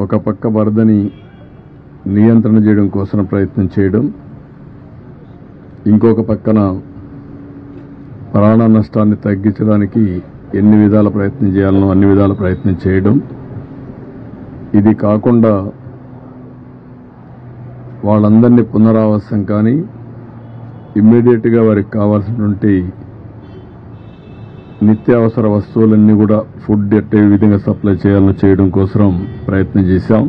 ఒక పక్క వరదని నియంత్రణ చేయడం కోసం ప్రయత్నం చేయడం ఇంకొక పక్కన ప్రాణ నష్టాన్ని తగ్గించడానికి ఎన్ని విధాల ప్రయత్నం చేయాలనో అన్ని విధాల ప్రయత్నం చేయడం ఇది కాకుండా వాళ్ళందరినీ పునరావాసం కానీ ఇమ్మీడియట్గా వారికి కావాల్సినటువంటి నిత్యావసర వస్తువులన్నీ కూడా ఫుడ్ ఎట్టే విధంగా సప్లై చేయాలని చేయడం కోసం ప్రయత్నం చేశాం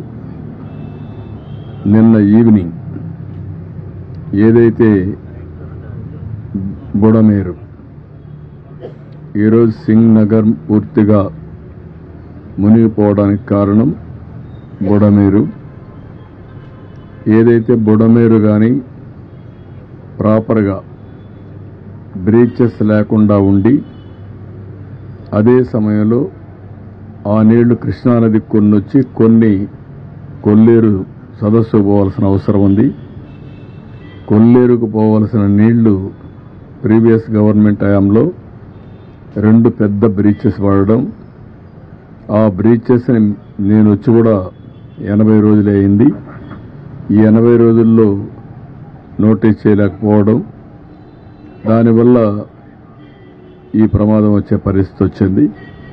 నిన్న ఈవినింగ్ ఏదైతే బుడమేరు ఈరోజు సింగ్ నగర్ పూర్తిగా మునిగిపోవడానికి కారణం బుడమేరు ఏదైతే బుడమేరు కానీ ప్రాపర్గా బ్రీచెస్ లేకుండా ఉండి అదే సమయంలో ఆ నీళ్లు కృష్ణానది కొన్ని వచ్చి కొన్ని కొల్లేరు సదస్సు పోవాల్సిన అవసరం ఉంది కొల్లేరుకు పోవలసిన నీళ్లు ప్రీవియస్ గవర్నమెంట్ హయాంలో రెండు పెద్ద బ్రీచెస్ పడడం ఆ బ్రీచెస్ని నేను వచ్చి కూడా ఎనభై రోజులే అయింది ఈ ఎనభై రోజుల్లో నోటీస్ చేయలేకపోవడం దానివల్ల ఈ ప్రమాదం వచ్చే పరిస్థితి వచ్చింది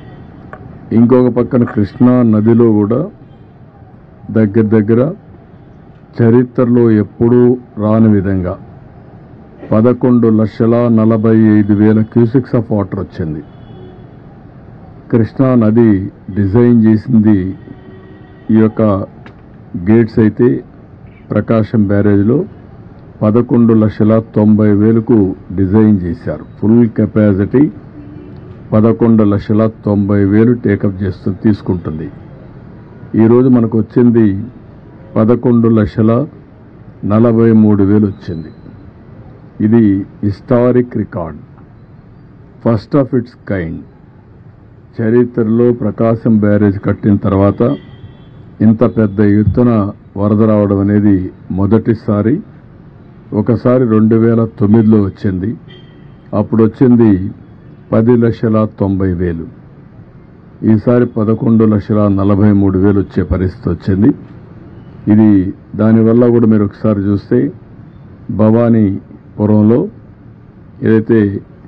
ఇంకొక పక్కన కృష్ణా నదిలో కూడా దగ్గర దగ్గర చరిత్రలో ఎప్పుడూ రాని విధంగా పదకొండు లక్షల నలభై ఐదు వేల క్యూసిక్స్ ఆఫ్ వాటర్ వచ్చింది కృష్ణా నది డిజైన్ చేసింది ఈ యొక్క గేట్స్ అయితే ప్రకాశం బ్యారేజ్లో పదకొండు లక్షల తొంభై వేలకు డిజైన్ చేశారు ఫుల్ కెపాసిటీ పదకొండు లక్షల తొంభై వేలు టేకప్ చేస్తూ తీసుకుంటుంది ఈరోజు మనకు వచ్చింది పదకొండు లక్షల నలభై మూడు వేలు వచ్చింది ఇది historic record first of its kind చరిత్రలో ప్రకాశం బ్యారేజ్ కట్టిన తర్వాత ఇంత పెద్ద ఎత్తున వరద రావడం అనేది మొదటిసారి ఒకసారి రెండు వేల తొమ్మిదిలో వచ్చింది అప్పుడు వచ్చింది పది లక్షల తొంభై వేలు ఈసారి పదకొండు లక్షల నలభై మూడు వేలు వచ్చే పరిస్థితి వచ్చింది ఇది దానివల్ల కూడా మీరు ఒకసారి చూస్తే భవానీపురంలో ఏదైతే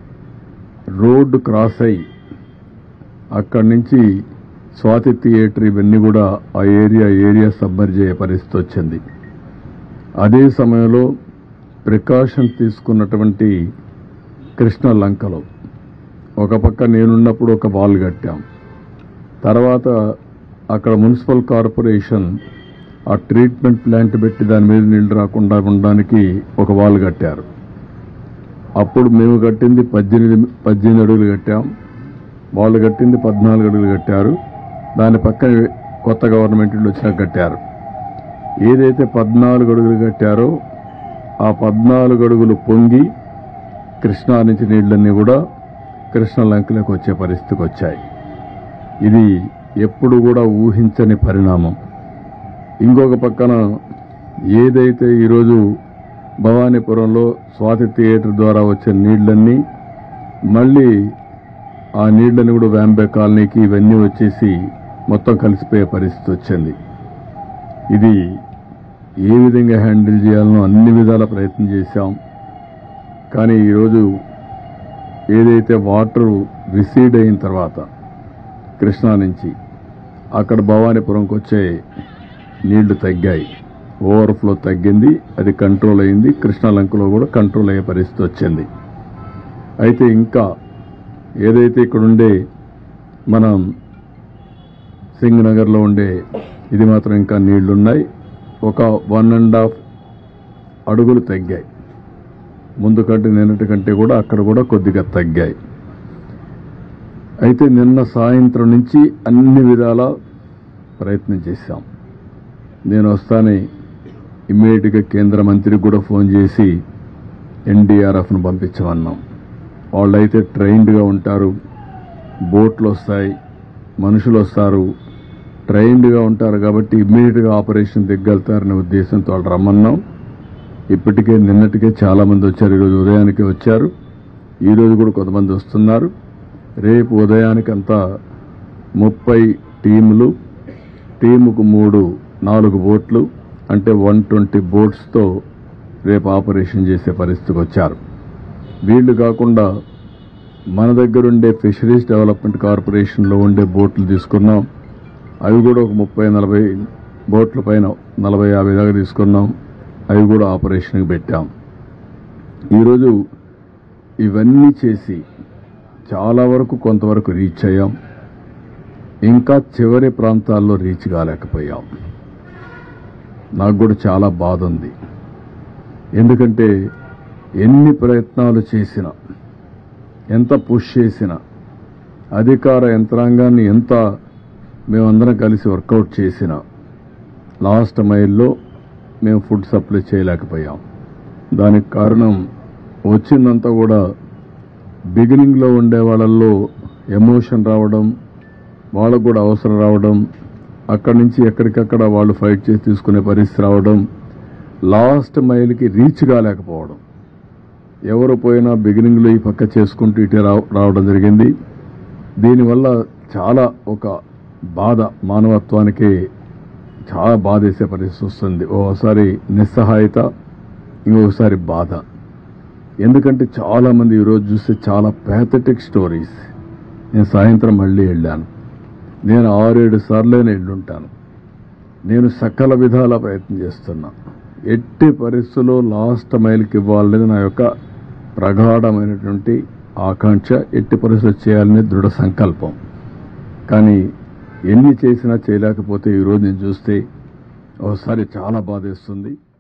రోడ్డు క్రాస్ అయి అక్కడి నుంచి స్వాతి థియేటర్ ఇవన్నీ కూడా ఆ ఏరియా ఏరియా సబ్మర్జ్ అయ్యే పరిస్థితి వచ్చింది అదే సమయంలో ప్రికాషన్ తీసుకున్నటువంటి కృష్ణ లంకలో ఒక పక్క నేనున్నప్పుడు ఒక వాల్ కట్టాం తర్వాత అక్కడ మున్సిపల్ కార్పొరేషన్ ఆ ట్రీట్మెంట్ ప్లాంట్ పెట్టి దాని మీద నీళ్లు రాకుండా ఉండడానికి ఒక వాల్ కట్టారు అప్పుడు మేము కట్టింది పద్దెనిమిది పద్దెనిమిది అడుగులు కట్టాం వాళ్ళు కట్టింది పద్నాలుగు అడుగులు కట్టారు దాని పక్కన కొత్త గవర్నమెంట్ ఇల్లు వచ్చినాక కట్టారు ఏదైతే పద్నాలుగు అడుగులు కట్టారో ఆ పద్నాలుగు అడుగులు పొంగి కృష్ణా నుంచి నీళ్ళన్నీ కూడా కృష్ణ లంకలకు వచ్చే పరిస్థితికి వచ్చాయి ఇది ఎప్పుడు కూడా ఊహించని పరిణామం ఇంకొక పక్కన ఏదైతే ఈరోజు భవానీపురంలో స్వాతి థియేటర్ ద్వారా వచ్చే నీళ్ళన్నీ మళ్ళీ ఆ నీళ్ళని కూడా వ్యాంబే కాలనీకి ఇవన్నీ వచ్చేసి మొత్తం కలిసిపోయే పరిస్థితి వచ్చింది ఇది ఏ విధంగా హ్యాండిల్ చేయాలనో అన్ని విధాల ప్రయత్నం చేశాం కానీ ఈరోజు ఏదైతే వాటర్ రిసీడ్ అయిన తర్వాత కృష్ణా నుంచి అక్కడ భవానీపురంకి వచ్చే నీళ్లు తగ్గాయి ఓవర్ఫ్లో తగ్గింది అది కంట్రోల్ అయింది కృష్ణాలంకలో కూడా కంట్రోల్ అయ్యే పరిస్థితి వచ్చింది అయితే ఇంకా ఏదైతే ఇక్కడ ఉండే మనం సింగ్ నగర్లో ఉండే ఇది మాత్రం ఇంకా నీళ్లున్నాయి ఒక వన్ అండ్ హాఫ్ అడుగులు తగ్గాయి ముందు కంటే నిన్నటి కంటే కూడా అక్కడ కూడా కొద్దిగా తగ్గాయి అయితే నిన్న సాయంత్రం నుంచి అన్ని విధాల ప్రయత్నం చేశాం నేను వస్తానే ఇమ్మీడియట్గా కేంద్ర మంత్రికి కూడా ఫోన్ చేసి ఎన్డీఆర్ఎఫ్ను పంపించమన్నాం వాళ్ళైతే ట్రైన్డ్గా ఉంటారు బోట్లు వస్తాయి మనుషులు వస్తారు ట్రైన్డ్గా ఉంటారు కాబట్టి ఇమ్మీడియట్గా ఆపరేషన్ దిగ్గలుతారనే ఉద్దేశంతో వాళ్ళు రమ్మన్నాం ఇప్పటికే నిన్నటికే చాలామంది వచ్చారు ఈరోజు ఉదయానికి వచ్చారు ఈరోజు కూడా కొంతమంది వస్తున్నారు రేపు ఉదయానికంతా ముప్పై టీములు టీముకు మూడు నాలుగు బోట్లు అంటే వన్ ట్వంటీ బోట్స్తో రేపు ఆపరేషన్ చేసే పరిస్థితికి వచ్చారు వీళ్ళు కాకుండా మన దగ్గరుండే ఫిషరీస్ డెవలప్మెంట్ కార్పొరేషన్లో ఉండే బోట్లు తీసుకున్నాం అవి కూడా ఒక ముప్పై నలభై బోట్ల పైన నలభై యాభై దాకా తీసుకున్నాం అవి కూడా ఆపరేషన్కి పెట్టాం ఈరోజు ఇవన్నీ చేసి చాలా వరకు కొంతవరకు రీచ్ అయ్యాం ఇంకా చివరి ప్రాంతాల్లో రీచ్ కాలేకపోయాం నాకు కూడా చాలా బాధ ఉంది ఎందుకంటే ఎన్ని ప్రయత్నాలు చేసినా ఎంత పుష్ చేసినా అధికార యంత్రాంగాన్ని ఎంత మేమందరం కలిసి వర్కౌట్ చేసినా లాస్ట్ మైల్లో మేము ఫుడ్ సప్లై చేయలేకపోయాం దానికి కారణం వచ్చిందంతా కూడా బిగినింగ్లో ఉండే వాళ్ళల్లో ఎమోషన్ రావడం వాళ్ళకు కూడా అవసరం రావడం అక్కడి నుంచి ఎక్కడికక్కడ వాళ్ళు ఫైట్ చేసి తీసుకునే పరిస్థితి రావడం లాస్ట్ మైల్కి రీచ్ కాలేకపోవడం ఎవరు పోయినా బిగినింగ్లో ఈ పక్క చేసుకుంటూ ఇటే రావ- రావడం జరిగింది దీనివల్ల చాలా ఒక బాధ మానవత్వానికి చాలా బాధేసే పరిస్థితి వస్తుంది ఓసారి నిస్సహాయత ఇంకొకసారి బాధ ఎందుకంటే చాలా మంది ఈరోజు చూస్తే చాలా ప్యాథటిక్ స్టోరీస్ నేను సాయంత్రం మళ్ళీ వెళ్ళాను నేను ఆరేడు సార్లైనా వెళ్ళుంటాను నేను సకల విధాల ప్రయత్నం చేస్తున్నా ఎట్టి పరిస్థితుల్లో లాస్ట్ మైల్కి ఇవ్వాలనేది నా యొక్క ప్రగాఢమైనటువంటి ఆకాంక్ష ఎట్టి పరిస్థితులు చేయాలనే దృఢ సంకల్పం కానీ ఎన్ని చేసినా చేయలేకపోతే ఈరోజు నేను చూస్తే ఒకసారి చాలా బాధేస్తుంది